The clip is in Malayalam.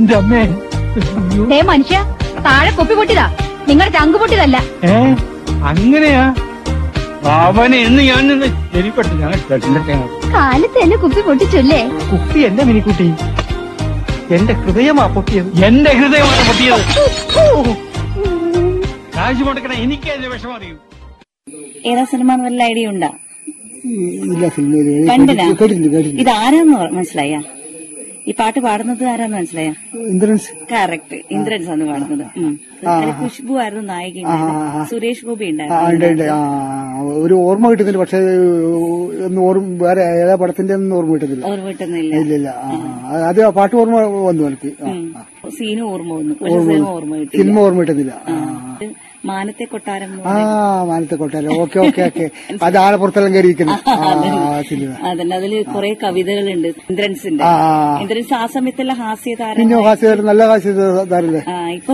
എന്റെ അമ്മേ അയ്യോ. ദേ മനുഷ്യ താഴെ കൊപ്പി പൊട്ടിയതാ നിങ്ങളുടെ ചങ്ക് പൊട്ടിയതല്ല ഏ അങ്ങനെയാ അവനെ എന്ന് ഞാൻ നിന്ന് ശരിപ്പെട്ടു ഞാൻ ചെല്ലട്ടെ കാലത്ത് എന്നെ കുപ്പി പൊട്ടിച്ചല്ലേ കുട്ടി എന്റെ മിനിക്കുട്ടി എന്റെ ഹൃദയമാ പൊട്ടിയത് എന്റെ ഹൃദയമാണ് പൊട്ടിയത് കാശ് കൊടുക്കണ എനിക്ക് അതിന്റെ വിഷമം അറിയൂ ഏതാ സിനിമ എന്ന് വല്ല ഐഡിയ ഉണ്ടാ ഇല്ല സിനിമയിൽ കണ്ടില്ല കേട്ടിട്ടുണ്ട് കേട്ടിട്ടുണ്ട് ഇത് ആരാന്ന് മനസ്സിലായ ഈ പാട്ട് പാടുന്നത് ആരാന്ന് മനസ്സിലായ ഇന്ദ്രൻസ് കറക്റ്റ് ഇന്ദ്രൻസ് ആണ് പാടുന്നത് ഉം. അതില് ഖുഷ്ബു ആയിരുന്നു നായിക ഉണ്ടായിരുന്നത്. സുരേഷ് ഗോപി ആ ഉണ്ടായിരുന്നു ഉണ്ട് ഉണ്ട് ആ ഒരു ഓർമ്മ കിട്ടുന്നില്ല പക്ഷെ ഒന്ന് ഓർമ്മ വേറെ ഏതാ പടത്തിന്റെ ഒന്നും ഓർമ്മ കിട്ടുന്നില്ല ഓർമ്മ കിട്ടുന്നില്ല ഇല്ല ഇല്ല ആ, ആ. അത് ആ പാട്ട് ഓർമ്മ വന്നു എനിക്ക് ആ, ആ. സീനും ഓർമ്മ വന്നു ഒരു സിനിമ ഓർമ്മ കിട്ടില്ല സിനിമ ഓർമ്മ കിട്ടുന്നില്ല ആ. ഇത് മാനത്തെ കൊട്ടാരം എന്ന് ആ പറയുന്ന- മാനത്തെ കൊട്ടാരം ഓക്കെ ഓക്കെ ഓക്കെ അത് ആലപ്പുറത്തെല്ലാം കയറിയിരിക്കുന്നു ആ സിനിമ അതന്നെ അതില് കുറെ കവിതകളുണ്ട് ഇന്ദ്രൻസിന്റെ ആ ഇന്ദ്രൻസ് ആ സമയത്തുള്ള ഹാസ്യതാരം പിന്നെ ഹാസ്യതാരം നല്ല ഹാസ്യതാരല്ലേ ആ ഇപ്പൊ